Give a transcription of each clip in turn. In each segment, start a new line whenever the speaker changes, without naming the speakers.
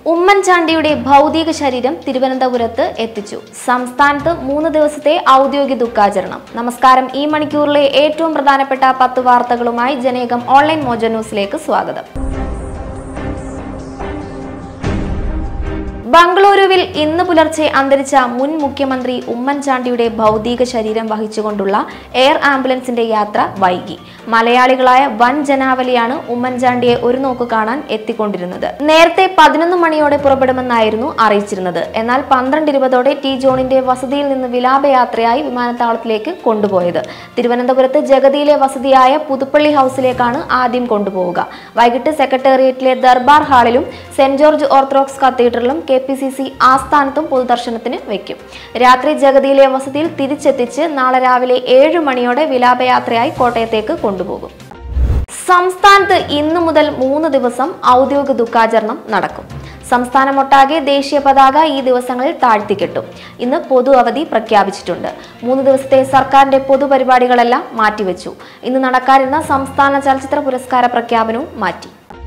ഉമ്മൻചാണ്ടിയുടെ ഭൗതിക ശരീരം തിരുവനന്തപുരത്ത് എത്തിച്ചു സംസ്ഥാനത്ത് മൂന്ന് ദിവസത്തെ ഔദ്യോഗിക ദുഃഖാചരണം നമസ്കാരം ഈ മണിക്കൂറിലെ ഏറ്റവും പ്രധാനപ്പെട്ട പത്ത് വാർത്തകളുമായി ജനേകം ഓൺലൈൻ മോജോ ന്യൂസിലേക്ക് സ്വാഗതം ബംഗളൂരുവിൽ ഇന്ന് പുലർച്ചെ അന്തരിച്ച മുൻ മുഖ്യമന്ത്രി ഉമ്മൻചാണ്ടിയുടെ ഭൗതിക ശരീരം വഹിച്ചുകൊണ്ടുള്ള എയർ ആംബുലൻസിന്റെ യാത്ര വൈകി മലയാളികളായ വൻ ജനാവലിയാണ് ഉമ്മൻചാണ്ടിയെ ഒരു നോക്ക് കാണാൻ എത്തിക്കൊണ്ടിരുന്നത് നേരത്തെ പതിനൊന്ന് മണിയോടെ പുറപ്പെടുമെന്നായിരുന്നു അറിയിച്ചിരുന്നത് എന്നാൽ പന്ത്രണ്ട് ഇരുപതോടെ ടി ജോണിന്റെ വസതിയിൽ നിന്ന് വിലാപയാത്രയായി വിമാനത്താവളത്തിലേക്ക് കൊണ്ടുപോയത് തിരുവനന്തപുരത്ത് ജഗതിയിലെ വസതിയായ പുതുപ്പള്ളി ഹൗസിലേക്കാണ് ആദ്യം കൊണ്ടുപോവുക വൈകിട്ട് സെക്രട്ടേറിയറ്റിലെ ദർബാർ ഹാളിലും സെന്റ് ജോർജ് ഓർത്തഡോക്സ് കത്തീഡ്രലും കെ പി സി സി ആസ്ഥാനത്തും പൊതുദർശനത്തിന് വയ്ക്കും രാത്രി ജഗതിയിലെ വസതിയിൽ തിരിച്ചെത്തിച്ച് നാളെ രാവിലെ ഏഴ് മണിയോടെ വിലാപയാത്രയായി കോട്ടയത്തേക്ക് കൊണ്ടുപോകും സംസ്ഥാനത്ത് ഇന്നു മുതൽ മൂന്ന് ദിവസം ഔദ്യോഗിക ദുഃഖാചരണം നടക്കും സംസ്ഥാനമൊട്ടാകെ ദേശീയ പതാക ഈ ദിവസങ്ങളിൽ താഴ്ത്തിക്കെട്ടും ഇന്ന് പൊതു അവധി പ്രഖ്യാപിച്ചിട്ടുണ്ട് മൂന്ന് ദിവസത്തെ സർക്കാരിന്റെ പൊതുപരിപാടികളെല്ലാം മാറ്റിവെച്ചു ഇന്ന് നടക്കാനിരുന്ന സംസ്ഥാന ചലച്ചിത്ര പുരസ്കാര പ്രഖ്യാപനവും മാറ്റി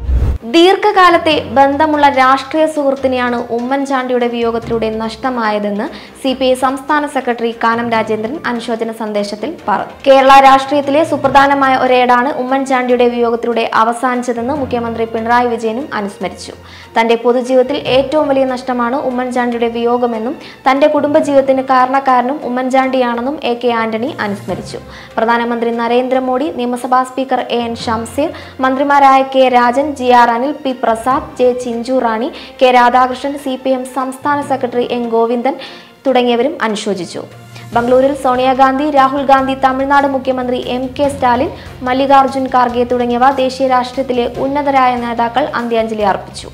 ദീർഘകാലത്തെ ബന്ധമുള്ള രാഷ്ട്രീയ സുഹൃത്തിനെയാണ് ഉമ്മൻചാണ്ടിയുടെ വിയോഗത്തിലൂടെ നഷ്ടമായതെന്ന് സി പി ഐ സംസ്ഥാന സെക്രട്ടറി കാനം രാജേന്ദ്രൻ അനുശോചന സന്ദേശത്തിൽ പറഞ്ഞു കേരള രാഷ്ട്രീയത്തിലെ സുപ്രധാനമായ ഒരേടാണ് ഉമ്മൻചാണ്ടിയുടെ വിയോഗത്തിലൂടെ അവസാനിച്ചതെന്ന് മുഖ്യമന്ത്രി പിണറായി വിജയനും അനുസ്മരിച്ചു തന്റെ പൊതുജീവിതത്തിൽ ഏറ്റവും വലിയ നഷ്ടമാണ് ഉമ്മൻചാണ്ടിയുടെ വിയോഗമെന്നും തന്റെ കുടുംബജീവിതത്തിന് കാരണക്കാരനും ഉമ്മൻചാണ്ടിയാണെന്നും എ കെ ആന്റണി അനുസ്മരിച്ചു പ്രധാനമന്ത്രി നരേന്ദ്രമോദി നിയമസഭാ സ്പീക്കർ എ എൻ ഷംസീർ മന്ത്രിമാരായ K Rajan G R Anil P Prasad J Chinchu Rani K Radhakrishnan C P M സംസ്ഥാന സെക്രട്ടറി എൻ ഗോവിന്ദൻ തുടങ്ങിയവരും അനുശോചിച്ചു ബംഗളൂരിൽ സോണിയാഗാന്ധി രാഹുൽ ഗാന്ധി തമിഴ്നാട് മുഖ്യമന്ത്രി എം കെ സ്റ്റാലിൻ മല്ലികാർജുൻ ഖാർഗെ തുടങ്ങിയവ ദേശീയ രാഷ്ട്രീയത്തിലെ ഉന്നതരായ നേതാക്കൾ അന്ത്യാഞ്ജലി അർപ്പിച്ചു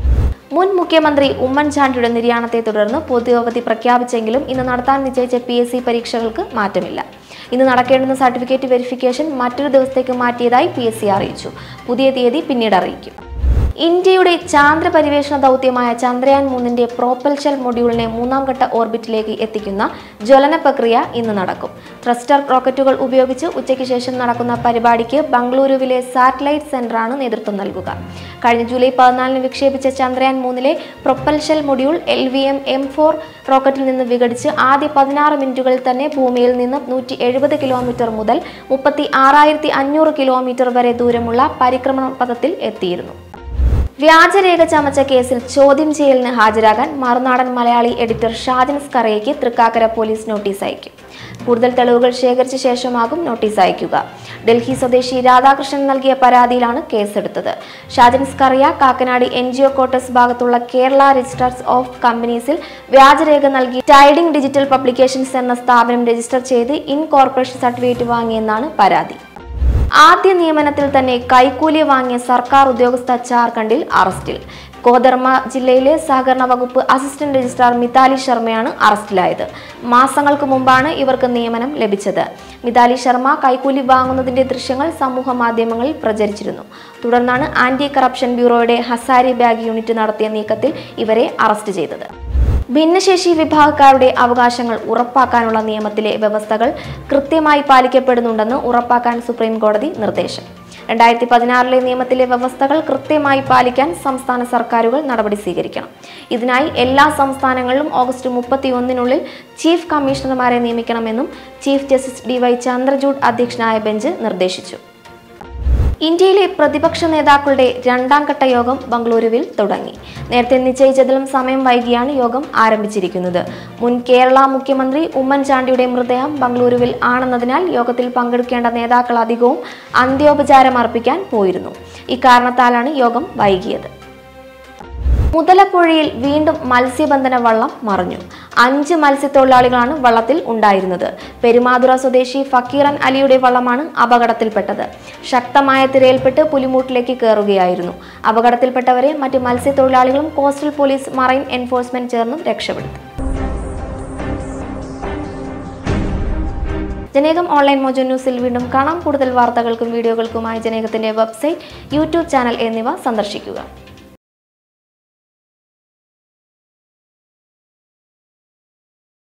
മുൻ മുഖ്യമന്ത്രി ഉമ്മൻചാണ്ടിയുടെ നിര്യാണത്തെ തുടർന്ന് പൊതു അവധി പ്രഖ്യാപിച്ചെങ്കിലും ഇന്ന് നടത്താൻ നിശ്ചയിച്ച പി എസ് സി പരീക്ഷകൾക്ക് മാറ്റമില്ല ഇന്ന് നടക്കേണ്ടുന്ന സർട്ടിഫിക്കറ്റ് വെരിഫിക്കേഷൻ മറ്റൊരു ദിവസത്തേക്ക് മാറ്റിയതായി പി എസ് സി അറിയിച്ചു പുതിയ തീയതി പിന്നീട് അറിയിക്കും ഇന്ത്യയുടെ ചാന്ദ്ര പരിവേഷണ ദൗത്യമായ ചന്ദ്രയാൻ മൂന്നിന്റെ പ്രോപ്പൽഷൻ മൊഡ്യൂളിനെ മൂന്നാം ഘട്ട ഓർബിറ്റിലേക്ക് എത്തിക്കുന്ന ജ്വലന പ്രക്രിയ ഇന്ന് നടക്കും ട്രസ്റ്റർ റോക്കറ്റുകൾ ഉപയോഗിച്ച് ഉച്ചയ്ക്ക് ശേഷം നടക്കുന്ന പരിപാടിക്ക് ബംഗളൂരുവിലെ സാറ്റലൈറ്റ് സെന്ററാണ് നേതൃത്വം നൽകുക കഴിഞ്ഞ ജൂലൈ പതിനാലിന് വിക്ഷേപിച്ച ചന്ദ്രയാൻ മൂന്നിലെ propulsion module L V M M four റോക്കറ്റിൽ നിന്ന് വിഘടിച്ച് ആദ്യ പതിനാറ് മിനിറ്റുകളിൽ തന്നെ ഭൂമിയിൽ നിന്ന് നൂറ്റി എഴുപത് കിലോമീറ്റർ മുതൽ മുപ്പത്തി ആറായിരത്തി അഞ്ഞൂറ് കിലോമീറ്റർ വരെ ദൂരമുള്ള പരിക്രമണ പഥത്തിൽ എത്തിയിരുന്നു വ്യാജരേഖ ചമച്ച കേസിൽ ചോദ്യം ചെയ്യലിന് ഹാജരാകാൻ മറുനാടൻ മലയാളി എഡിറ്റർ ഷാജൻ സ്കറയ്ക്ക് തൃക്കാക്കര പോലീസ് നോട്ടീസ് അയക്കും കൂടുതൽ തെളിവുകൾ ശേഖരിച്ച ശേഷമാകും നോട്ടീസ് അയക്കുക ഡൽഹി സ്വദേശി രാധാകൃഷ്ണൻ നൽകിയ പരാതിയിലാണ് കേസെടുത്തത് Shajan Skaria Kakkanad N G O quarters ഭാഗത്തുള്ള കേരള രജിസ്ട്രാർസ് ഓഫ് കമ്പനീസിൽ വ്യാജരേഖ നൽകി ടൈഡിംഗ് ഡിജിറ്റൽ പബ്ലിക്കേഷൻസ് എന്ന സ്ഥാപനം രജിസ്റ്റർ ചെയ്ത് ഇൻകോർപ്പറേഷൻ സർട്ടിഫിക്കറ്റ് വാങ്ങിയെന്നാണ് പരാതി ആദ്യ നിയമനത്തിൽ തന്നെ കൈക്കൂലി വാങ്ങിയ സർക്കാർ ഉദ്യോഗസ്ഥ ജാർഖണ്ഡിൽ അറസ്റ്റിൽ കോദർമ ജില്ലയിലെ സഹകരണ വകുപ്പ് അസിസ്റ്റന്റ് രജിസ്ട്രാർ മിതാലി ശർമ്മയാണ് അറസ്റ്റിലായത് മാസങ്ങൾക്ക് മുമ്പാണ് ഇവർക്ക് നിയമനം ലഭിച്ചത് മിതാലി ശർമ്മ കൈക്കൂലി വാങ്ങുന്നതിന്റെ ദൃശ്യങ്ങൾ സമൂഹ മാധ്യമങ്ങളിൽ പ്രചരിച്ചിരുന്നു തുടർന്നാണ് ആന്റി കറപ്ഷൻ ബ്യൂറോയുടെ ഹസാരി ബാഗ് യൂണിറ്റ് നടത്തിയ നീക്കത്തിൽ ഇവരെ അറസ്റ്റ് ചെയ്തത് ഭിന്നശേഷി വിഭാഗക്കാരുടെ അവകാശങ്ങൾ ഉറപ്പാക്കാനുള്ള നിയമത്തിലെ വ്യവസ്ഥകൾ കൃത്യമായി പാലിക്കപ്പെടുന്നുണ്ടെന്ന് ഉറപ്പാക്കാൻ സുപ്രീം കോടതി നിർദ്ദേശം രണ്ടായിരത്തി പതിനാറിലെ നിയമത്തിലെ വ്യവസ്ഥകൾ കൃത്യമായി പാലിക്കാൻ സംസ്ഥാന സർക്കാരുകൾ നടപടി സ്വീകരിക്കണം ഇതിനായി എല്ലാ സംസ്ഥാനങ്ങളിലും ഓഗസ്റ്റ് മുപ്പത്തിയൊന്നിനുള്ളിൽ ചീഫ് കമ്മീഷണർമാരെ നിയമിക്കണമെന്നും chief justice D Y Chandrachud അധ്യക്ഷനായ ബെഞ്ച് നിർദ്ദേശിച്ചു ഇന്ത്യയിലെ പ്രതിപക്ഷ നേതാക്കളുടെ രണ്ടാം ഘട്ട യോഗം ബംഗളൂരുവിൽ തുടങ്ങി നേരത്തെ നിശ്ചയിച്ചതിലും സമയം വൈകിയാണ് യോഗം ആരംഭിച്ചിരിക്കുന്നത് മുൻ കേരള മുഖ്യമന്ത്രി ഉമ്മൻചാണ്ടിയുടെ മൃതദേഹം ബംഗളൂരുവിൽ ആണെന്നതിനാൽ യോഗത്തിൽ പങ്കെടുക്കേണ്ട നേതാക്കൾ അധികവും അന്ത്യോപചാരം അർപ്പിക്കാൻ പോയിരുന്നു ഇക്കാരണത്താലാണ് യോഗം വൈകിയത് മുതലപ്പുഴയിൽ വീണ്ടും മത്സ്യബന്ധന വള്ളം മറിഞ്ഞു അഞ്ച് മത്സ്യത്തൊഴിലാളികളാണ് വള്ളത്തിൽ ഉണ്ടായിരുന്നത് പെരുമാതുറ സ്വദേശി ഫക്കീറൻ അലിയുടെ വള്ളമാണ് അപകടത്തിൽപ്പെട്ടത് ശക്തമായ തിരയിൽപ്പെട്ട് പുലിമൂട്ടിലേക്ക് കയറുകയായിരുന്നു അപകടത്തിൽപ്പെട്ടവരെ മറ്റ് മത്സ്യത്തൊഴിലാളികളും കോസ്റ്റൽ പോലീസ് മറൈൻ എൻഫോഴ്സ്മെന്റ് ചേർന്നും രക്ഷപ്പെടുത്തി ജനേകം ഓൺലൈൻ മോജോ ന്യൂസിൽ വീണ്ടും കാണാം കൂടുതൽ വാർത്തകൾക്കും വീഡിയോകൾക്കുമായി ജനേകത്തിന്റെ വെബ്സൈറ്റ് യൂട്യൂബ് ചാനൽ എന്നിവ സന്ദർശിക്കുക